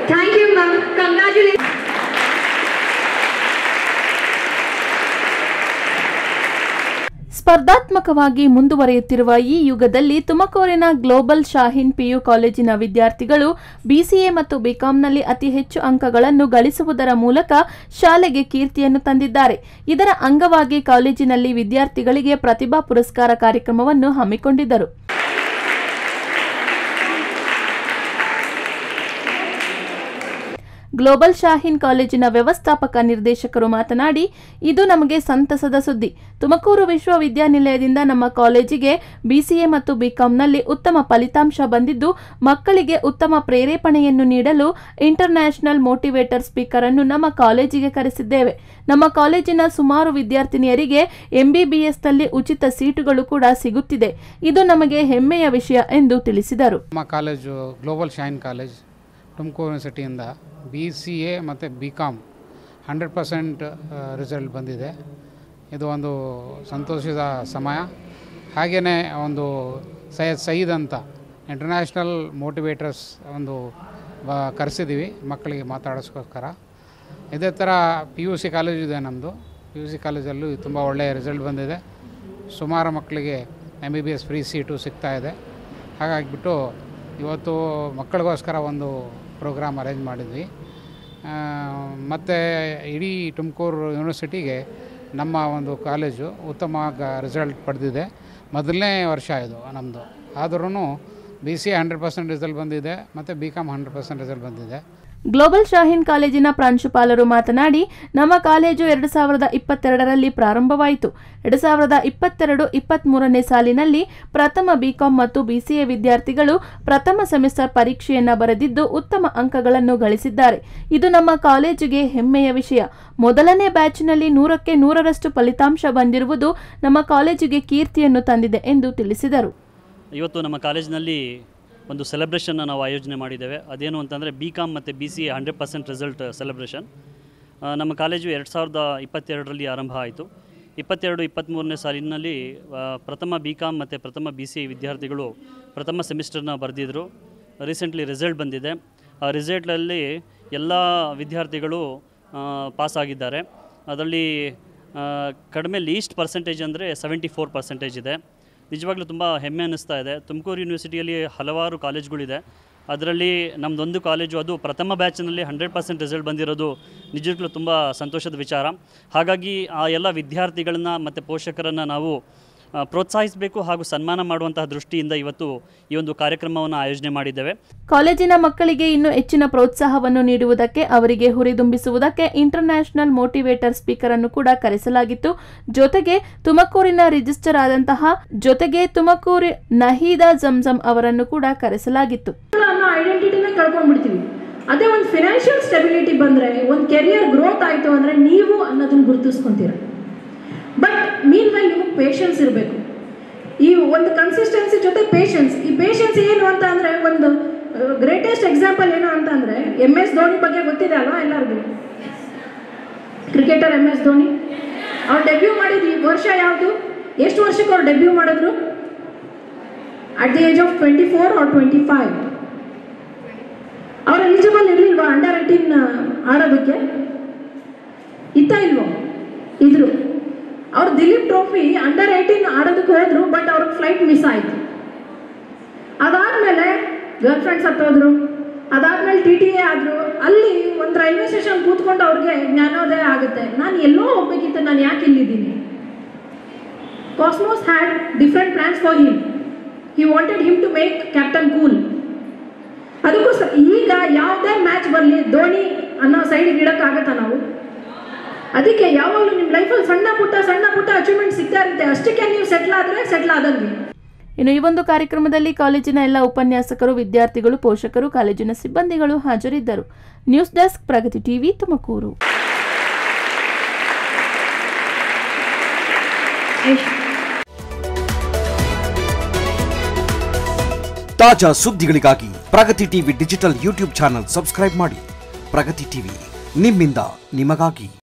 Thank you, ma'am. Congratulations. ಸ್ಪರ್ಧಾತ್ಮಕವಾಗಿ ಮುಂದುವರಿಯುತ್ತಿರುವ ಈ ಯುಗದಲ್ಲಿ ತುಮಕೂರಿನ ಗ್ಲೋಬಲ್ ಶಾಹೀನ್ ಪಿಯು ಕಾಲೇಜಿನ ವಿದ್ಯಾರ್ಥಿಗಳು ಬಿಸಿಎ ಮತ್ತು ಬಿಕಾಂನಲ್ಲಿ ಅತಿ ಹೆಚ್ಚು ಅಂಕಗಳನ್ನು ಗಳಿಸುವುದರ ಮೂಲಕ ಶಾಲೆಗೆ ಕೀರ್ತಿಯನ್ನು ತಂದಿದ್ದಾರೆ ಇದರ ಅಂಗವಾಗಿ ಕಾಲೇಜಿನಲ್ಲಿ ವಿದ್ಯಾರ್ಥಿಗಳಿಗೆ ಪ್ರತಿಭಾ ಪುರಸ್ಕಾರ ಕಾರ್ಯಕ್ರಮವನ್ನು ಹಮ್ಮಿಕೊಂಡಿದ್ದರು ಗ್ಲೋಬಲ್ ಶಾಹೀನ್ ಕಾಲೇಜಿನ ವ್ಯವಸ್ಥಾಪಕ ನಿರ್ದೇಶಕರು ಮಾತನಾಡಿ ಇದು ನಮಗೆ ಸಂತಸದ ಸುದ್ದಿ ತುಮಕೂರು ವಿಶ್ವವಿದ್ಯಾನಿಲಯದಿಂದ ನಮ್ಮ ಕಾಲೇಜಿಗೆ ಬಿಸಿಎ ಮತ್ತು ಬಿಕಾಂನಲ್ಲಿ ಉತ್ತಮ ಫಲಿತಾಂಶ ಬಂದಿದ್ದು ಮಕ್ಕಳಿಗೆ ಉತ್ತಮ ಪ್ರೇರೇಪಣೆಯನ್ನು ನೀಡಲು ಇಂಟರ್ನ್ಯಾಷನಲ್ ಮೋಟಿವೇಟರ್ ಸ್ಪೀಕರ್ ಅನ್ನು ನಮ್ಮ ಕಾಲೇಜಿಗೆ ಕರೆಸಿದ್ದೇವೆ ನಮ್ಮ ಕಾಲೇಜಿನ ಸುಮಾರು ವಿದ್ಯಾರ್ಥಿನಿಯರಿಗೆ ಎಂಬಿಬಿಎಸ್ನಲ್ಲಿ ಉಚಿತ ಸೀಟುಗಳು ಕೂಡ ಸಿಗುತ್ತಿದೆ ಇದು ನಮಗೆ ಹೆಮ್ಮೆಯ ವಿಷಯ ಎಂದು ತಿಳಿಸಿದರು ನಮ್ಮ college global Shaheen college Tumakuru ಯೂನಿವರ್ಸಿಟಿಯಿಂದ ಬಿ ಸಿ ಎ ಮತ್ತು B com hundred percent result ಬಂದಿದೆ ಇದು ಒಂದು ಸಂತೋಷದ ಸಮಯ ಹಾಗೆಯೇ ಒಂದು ಸೈಯದ್ ಸಯೀದ್ ಅಂತ ಇಂಟರ್ನ್ಯಾಷನಲ್ ಮೋಟಿವೇಟರ್ಸ್ ಒಂದು ಬ ಕರೆಸಿದ್ದೀವಿ ಮಕ್ಕಳಿಗೆ ಮಾತಾಡಿಸ್ಕೋಸ್ಕರ ಇದೇ ಥರ ಪಿ ಯು ಸಿ ಕಾಲೇಜ್ ಇದೆ ನಮ್ಮದು ಪಿ ಯು ಸಿ ಕಾಲೇಜಲ್ಲೂ ತುಂಬ ಒಳ್ಳೆಯ ರಿಸಲ್ಟ್ ಬಂದಿದೆ ಸುಮಾರು ಮಕ್ಕಳಿಗೆ M B B S free seat ಸಿಗ್ತಾ ಇದೆ ಹಾಗಾಗಿಬಿಟ್ಟು ಇವತ್ತು ಮಕ್ಕಳಿಗೋಸ್ಕರ ಒಂದು ಪ್ರೋಗ್ರಾಮ್ ಅರೇಂಜ್ ಮಾಡಿದ್ವಿ ಮತ್ತು ಇಡೀ ತುಮಕೂರು ಯೂನಿವರ್ಸಿಟಿಗೆ ನಮ್ಮ ಒಂದು ಕಾಲೇಜು ಉತ್ತಮ ರಿಸಲ್ಟ್ ಪಡೆದಿದೆ ಮೊದಲನೇ ವರ್ಷ ಇದು ನಮ್ಮದು ಆದ್ರೂ B C hundred percent result ಬಂದಿದೆ ಮತ್ತು B com hundred percent result ಬಂದಿದೆ ಗ್ಲೋಬಲ್ ಶಾಹೀನ್ ಕಾಲೇಜಿನ ಪ್ರಾಂಶುಪಾಲರು ಮಾತನಾಡಿ ನಮ್ಮ ಕಾಲೇಜು ಎರಡು ಸಾವಿರದ ಇಪ್ಪತ್ತೆರಡರಲ್ಲಿ ಪ್ರಾರಂಭವಾಯಿತು ಎರಡು ಸಾವಿರದ ಇಪ್ಪತ್ತೆರಡು ಇಪ್ಪತ್ತ್ಮೂರನೇ ಸಾಲಿನಲ್ಲಿ ಪ್ರಥಮ ಬಿಕಾಂ ಮತ್ತು ಬಿಸಿಎ ವಿದ್ಯಾರ್ಥಿಗಳು ಪ್ರಥಮ ಸೆಮಿಸ್ಟರ್ ಪರೀಕ್ಷೆಯನ್ನ ಬರೆದಿದ್ದು ಉತ್ತಮ ಅಂಕಗಳನ್ನು ಗಳಿಸಿದ್ದಾರೆ ಇದು ನಮ್ಮ ಕಾಲೇಜಿಗೆ ಹೆಮ್ಮೆಯ ವಿಷಯ ಮೊದಲನೇ ಬ್ಯಾಚ್ನಲ್ಲಿ ನೂರಕ್ಕೆ ನೂರರಷ್ಟು ಫಲಿತಾಂಶ ಬಂದಿರುವುದು ನಮ್ಮ ಕಾಲೇಜಿಗೆ ಕೀರ್ತಿಯನ್ನು ತಂದಿದೆ ಎಂದು ತಿಳಿಸಿದರು ಇವತ್ತು ನಮ್ಮ ಕಾಲೇಜಿನಲ್ಲಿ ಒಂದು ಸೆಲೆಬ್ರೇಷನ್ನ ನಾವು ಆಯೋಜನೆ ಮಾಡಿದ್ದೇವೆ ಅದೇನು ಅಂತಂದರೆ ಬಿ ಕಾಮ್ ಮತ್ತು B C A hundred percent result celebration ನಮ್ಮ ಕಾಲೇಜು ಎರಡು ಸಾವಿರದ ಇಪ್ಪತ್ತೆರಡರಲ್ಲಿ ಆರಂಭ ಆಯಿತು ಇಪ್ಪತ್ತೆರಡು ಇಪ್ಪತ್ತ್ಮೂರನೇ ಸಾಲಿನಲ್ಲಿ ಆ, ಪ್ರಥಮ ಬಿ ಕಾಮ್ ಮತ್ತು ಪ್ರಥಮ ಬಿ ಸಿ ಎ ವಿದ್ಯಾರ್ಥಿಗಳು ಪ್ರಥಮ ಸೆಮಿಸ್ಟರ್ನ ಬರೆದಿದ್ದರು ರೀಸೆಂಟ್ಲಿ ರಿಸಲ್ಟ್ ಬಂದಿದೆ ಆ ರಿಸಲ್ಟಲ್ಲಿ ಎಲ್ಲ ವಿದ್ಯಾರ್ಥಿಗಳು ಪಾಸ್ ಆಗಿದ್ದಾರೆ ಅದರಲ್ಲಿ ಆ, ಕಡಿಮೆ ಲೀಸ್ಟ್ ಪರ್ಸೆಂಟೇಜ್ ಅಂದರೆ ಸೆವೆಂಟಿ ಫೋರ್ ಪರ್ಸೆಂಟೇಜ್ ಇದೆ ನಿಜವಾಗ್ಲೂ ತುಂಬ ಹೆಮ್ಮೆ ಅನ್ನಿಸ್ತಾ ಇದೆ ತುಮಕೂರು ಯೂನಿವರ್ಸಿಟಿಯಲ್ಲಿ ಹಲವಾರು ಕಾಲೇಜ್ಗಳಿದೆ ಅದರಲ್ಲಿ ನಮ್ಮದೊಂದು ಕಾಲೇಜು ಅದು ಪ್ರಥಮ ಬ್ಯಾಚ್ನಲ್ಲಿ ಹಂಡ್ರೆಡ್ ಪರ್ಸೆಂಟ್ ರಿಸಲ್ಟ್ ಬಂದಿರೋದು ನಿಜವಾಗ್ಲೂ ತುಂಬ ಸಂತೋಷದ ವಿಚಾರ ಹಾಗಾಗಿ ಆ ಎಲ್ಲ ವಿದ್ಯಾರ್ಥಿಗಳನ್ನ ಮತ್ತು ಪೋಷಕರನ್ನು ನಾವು ಆ, ಪ್ರೋತ್ಸಾಹಿಸಬೇಕು ಹಾಗೂ ಸನ್ಮಾನ ಮಾಡುವಂತಹ ದೃಷ್ಟಿಯಿಂದ ಇವತ್ತು ಈ ಒಂದು ಕಾರ್ಯಕ್ರಮವನ್ನು ಆಯೋಜನೆ ಮಾಡಿದ್ದೇವೆ ಕಾಲೇಜಿನ ಮಕ್ಕಳಿಗೆ ಇನ್ನೂ ಹೆಚ್ಚಿನ ಪ್ರೋತ್ಸಾಹವನ್ನು ನೀಡುವುದಕ್ಕೆ ಅವರಿಗೆ ಹುರಿದುಂಬಿಸುವುದಕ್ಕೆ ಇಂಟರ್ನ್ಯಾಷನಲ್ ಮೋಟಿವೇಟರ್ ಸ್ಪೀಕರ್ ಅನ್ನು ಕೂಡ ಕರೆಸಲಾಗಿತ್ತು ಜೊತೆಗೆ ತುಮಕೂರಿನ ರಿಜಿಸ್ಟರ್ ಆದಂತಹ ಜೊತೆಗೆ ತುಮಕೂರು ನಹೀದಾ ಜಂಜಂ ಅವರನ್ನು ಕೂಡ ಕರೆಸಲಾಗಿತ್ತು ಅನ್ನೋ ಐಡೆಂಟಿಟಿನ ಕಳ್ಕೊಂಡ್ಬಿಡ್ತೀವಿ ಅದೇ ಒಂದು ಫಿನಾನ್ಷಿಯಲ್ ಸ್ಟೆಬಿಲಿಟಿ ಬಂದರೆ ಒಂದು ಕೆರಿಯರ್ ಗ್ರೋತ್ ಆಯಿತು ಅಂದರೆ ನೀವು ಅನ್ನೋದನ್ನ ಗುರುತಿಸ್ಕೊಂತೀರ ಬಟ್ ಮೀನ್ ವೆಲ್ ನಿಮಗೆ ಪೇಷನ್ಸ್ ಇರಬೇಕು ಈ ಒಂದು ಕನ್ಸಿಸ್ಟೆನ್ಸಿ ಜೊತೆ ಪೇಷನ್ಸ್ ಈ ಪೇಷನ್ಸ್ ಏನು ಅಂತ ಅಂದರೆ ಒಂದು ಗ್ರೇಟೆಸ್ಟ್ ಎಕ್ಸಾಂಪಲ್ ಏನು ಅಂತ ಅಂದರೆ ಎಮ್ ಎಸ್ ಧೋನಿ ಬಗ್ಗೆ ಗೊತ್ತಿದೆ ಅಲ್ವಾ ಎಲ್ಲರಿಗೂ ಕ್ರಿಕೆಟರ್ ಎಮ್ ಎಸ್ ಧೋನಿ ಅವ್ರು ಡೆಬ್ಯೂ ಮಾಡಿದ ಈ ವರ್ಷ ಯಾವುದು ಎಷ್ಟು ವರ್ಷಕ್ಕೆ ಅವ್ರು ಡೆಬ್ಯೂ ಮಾಡಿದ್ರು at the age of twenty four or twenty five ಅವ್ರು ಎಲಿಜಿಬಲ್ ಇರಲಿಲ್ವಾ ಅಂಡರ್ ಏಯ್ಟೀನ್ ಆಡೋದಕ್ಕೆ ಇತ್ತ ಇಲ್ವೋ ಇದ್ರು ಅವ್ರು ದಿಲೀಪ್ ಟ್ರೋಫಿ ಅಂಡರ್ ಏಯ್ಟೀನ್ ಆಡೋದಕ್ಕೆ ಹೋದ್ರು ಬಟ್ ಅವ್ರಿಗೆ ಫ್ಲೈಟ್ ಮಿಸ್ ಆಯಿತು ಅದಾದ್ಮೇಲೆ ಗರ್ಲ್ ಫ್ರೆಂಡ್ಸ್ ಹತ್ತೋದ್ರು ಅದಾದ್ಮೇಲೆ ಟಿ ಟಿ ಎ ಆದ್ರು ಅಲ್ಲಿ ಒಂದು ರೈಲ್ವೆ ಸ್ಟೇಷನ್ ಕೂತ್ಕೊಂಡು ಅವ್ರಿಗೆ ಜ್ಞಾನೋದಯ ಆಗುತ್ತೆ ನಾನು ಎಲ್ಲೋ ಹೋಗ್ಬೇಕಿತ್ತು ನಾನು ಯಾಕೆ ಇಲ್ಲಿದ್ದೀನಿ Cosmos had different plans for him he wanted him to make captain cool ಅದಕ್ಕೋಸ್ಕರ ಈಗ ಯಾವುದೇ ಮ್ಯಾಚ್ ಬರಲಿ ಧೋನಿ ಅನ್ನೋ ಸೈಡಿಗೆ ಇಡೋಕ್ಕಾಗತ್ತಾ ನಾವು ಅದಕ್ಕೆ ಯಾವಾಗಲೂ ನಿಮ್ಮ ಲೈಫಲ್ಲಿ ಸಣ್ಣ ಪುಟ್ಟ ಸಣ್ಣ ಪುಟ್ಟ ಅಚೀವ್ಮೆಂಟ್ ಸಿಗ್ತಾ ಇರುತ್ತೆ ಅಷ್ಟಕ್ಕೆ ನೀವು ಸೆಟ್ಲ್ ಆದರೆ ಸೆಟ್ಲ್ ಆದಂಗೆ ಇನ್ನು ಈ ಒಂದು ಕಾರ್ಯಕ್ರಮದಲ್ಲಿ ಕಾಲೇಜಿನ ಎಲ್ಲ ಉಪನ್ಯಾಸಕರು ವಿದ್ಯಾರ್ಥಿಗಳು ಪೋಷಕರು ಕಾಲೇಜಿನ ಸಿಬ್ಬಂದಿಗಳು ಹಾಜರಿದ್ದರು news desk Pragati TV Tumakuru ತಾಜಾ ಸುದ್ದಿಗಳಿಗಾಗಿ Pragati TV digital YouTube channel subscribe ಮಾಡಿ ಪ್ರಗತಿ ಟಿವಿ ನಿಮ್ಮಿಂದ ನಿಮಗಾಗಿ